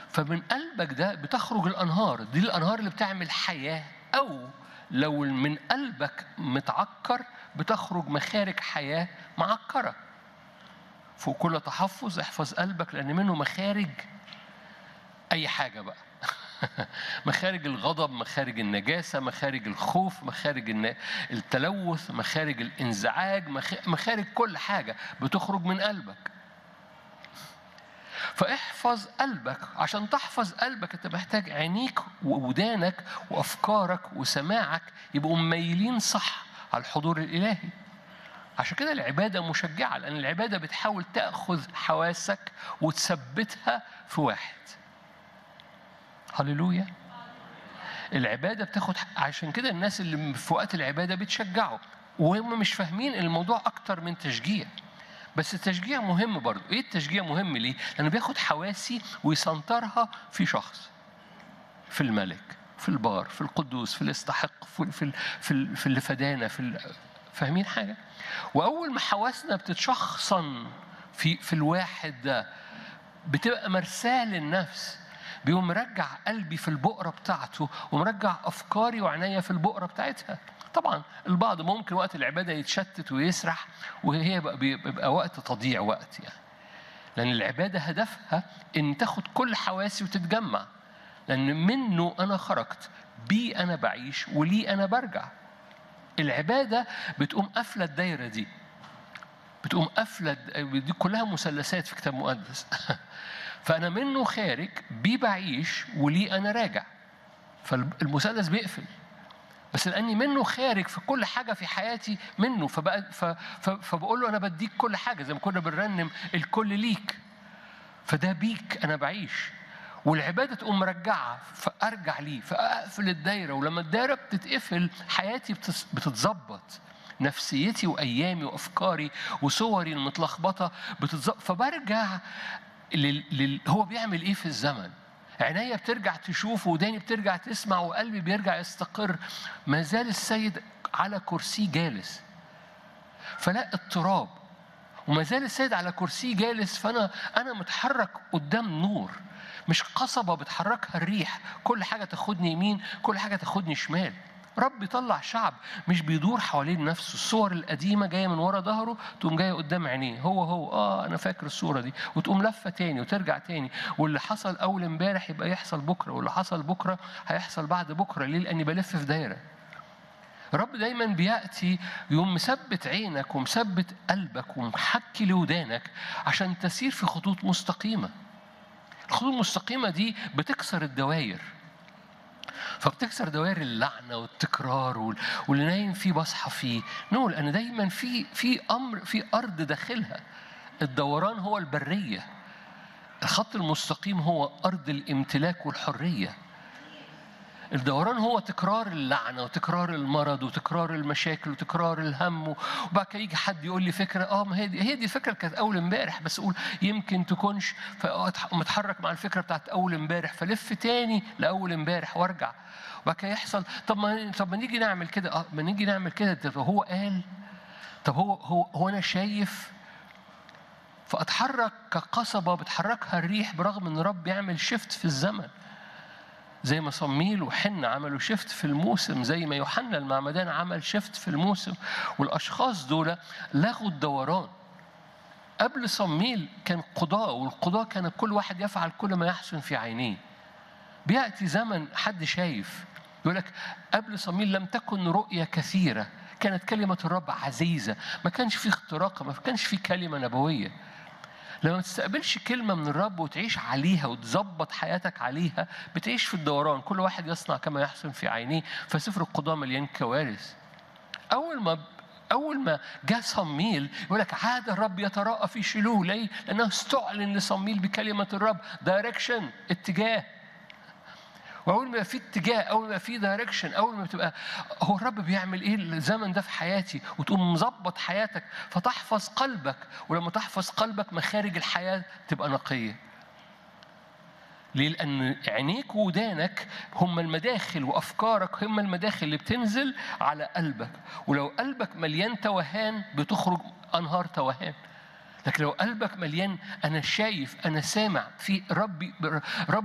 فمن قلبك ده بتخرج الانهار دي الانهار اللي بتعمل حياه او لو من قلبك متعكر بتخرج مخارج حياه معكره فوق كل تحفظ احفظ قلبك لان منه مخارج اي حاجه بقى مخارج الغضب مخارج النجاسة مخارج الخوف مخارج الن- التلوث مخارج الانزعاج مخ- مخارج كل حاجة بتخرج من قلبك فاحفظ قلبك عشان تحفظ قلبك انت محتاج عينيك وودانك وافكارك وسماعك يبقوا مميلين صح على الحضور الالهي عشان كده العبادة مشجعة لأن العبادة بتحاول تأخذ حواسك وتثبتها في واحد هللويا العبادة بتاخد عشان كده الناس اللي في وقت العبادة بتشجعوا وهم مش فاهمين إن الموضوع أكتر من تشجيع بس التشجيع مهم برضه ايه التشجيع مهم ليه لانه بياخد حواسي ويسنطرها في شخص في الملك في البار في القدوس في الاستحق في في في, في اللي فدانا في ال- فاهمين حاجه واول ما حواسنا بتتشخصن في في الواحد ده بتبقى مرساه للنفس بيقوم مرجع قلبي في البقرة بتاعته ومرجع أفكاري وعناية في البقرة بتاعتها طبعا البعض ممكن وقت العبادة يتشتت ويسرح وهي بقى بيبقى وقت تضييع وقت يعني لأن العبادة هدفها إن تاخد كل حواسي وتتجمع لأن منه أنا خرجت بي أنا بعيش ولي أنا برجع العبادة بتقوم قافلة الدايرة دي بتقوم قافلة دي كلها مثلثات في كتاب مقدس فأنا منه خارج بيه بعيش وليه أنا راجع فالمثلث بيقفل بس لاني منه خارج في كل حاجه في حياتي منه فبقى ف ف فبقول له انا بديك كل حاجه زي ما كنا بنرنم الكل ليك فده بيك انا بعيش والعباده تقوم مرجعه فارجع ليه فاقفل الدايره ولما الدايره بتتقفل حياتي بتس- بتتظبط نفسيتي وايامي وافكاري وصوري المتلخبطه بتتظبط فبرجع لل... لل... هو بيعمل ايه في الزمن عينيا بترجع تشوف وداني بترجع تسمع وقلبي بيرجع يستقر ما زال السيد على كرسيه جالس فلا اضطراب وما زال السيد على كرسيه جالس فانا انا متحرك قدام نور مش قصبه بتحركها الريح كل حاجه تاخدني يمين كل حاجه تاخدني شمال رب يطلع شعب مش بيدور حوالين نفسه الصور القديمه جايه من ورا ظهره تقوم جايه قدام عينيه هو هو اه انا فاكر الصوره دي وتقوم لفه تاني وترجع تاني واللي حصل اول امبارح يبقى يحصل بكره واللي حصل بكره هيحصل بعد بكره ليه لاني بلف في دايره رب دايما بياتي يوم مثبت عينك ومثبت قلبك ومحكي لودانك عشان تسير في خطوط مستقيمه الخطوط المستقيمه دي بتكسر الدواير فبتكسر دوائر اللعنه والتكرار وال- واللي نايم فيه بصحى فيه نو لان دايما في في امر في ارض داخلها الدوران هو البريه الخط المستقيم هو ارض الامتلاك والحريه الدوران هو تكرار اللعنه وتكرار المرض وتكرار المشاكل وتكرار الهم وبعد كده يجي حد يقول لي فكره اه ما هي دي هي دي الفكره اللي كانت اول امبارح بس اقول يمكن تكونش فمتحرك مع الفكره بتاعت اول امبارح فلف تاني لاول امبارح وارجع وبعد كده يحصل طب ما طب ما نيجي نعمل كده اه ما نيجي نعمل كده طب هو قال طب هو هو هو انا شايف فاتحرك كقصبه بتحركها الريح برغم ان رب يعمل شيفت في الزمن زي ما صميل وحنة عملوا شيفت في الموسم زي ما يوحنا المعمدان عمل شيفت في الموسم والأشخاص دول لغوا الدوران قبل صميل كان قضاء والقضاء كان كل واحد يفعل كل ما يحسن في عينيه بيأتي زمن حد شايف يقول لك قبل صميل لم تكن رؤية كثيرة كانت كلمة الرب عزيزة ما كانش في اختراق ما كانش في كلمة نبوية لما ما تستقبلش كلمة من الرب وتعيش عليها وتظبط حياتك عليها بتعيش في الدوران كل واحد يصنع كما يحسن في عينيه فسفر القضاء مليان كوارث أول ما أول ما جاء صميل يقول لك عاد الرب يتراءى في شيلوه ليه؟ لأنه استعلن لصميل بكلمة الرب دايركشن اتجاه واول ما يبقى في اتجاه اول ما يبقى في دايركشن اول ما بتبقى هو الرب بيعمل ايه الزمن ده في حياتي وتقوم مظبط حياتك فتحفظ قلبك ولما تحفظ قلبك مخارج الحياه تبقى نقيه ليه؟ لأن عينيك وودانك هم المداخل وأفكارك هم المداخل اللي بتنزل على قلبك ولو قلبك مليان توهان بتخرج أنهار توهان لكن لو قلبك مليان أنا شايف أنا سامع في ربي رب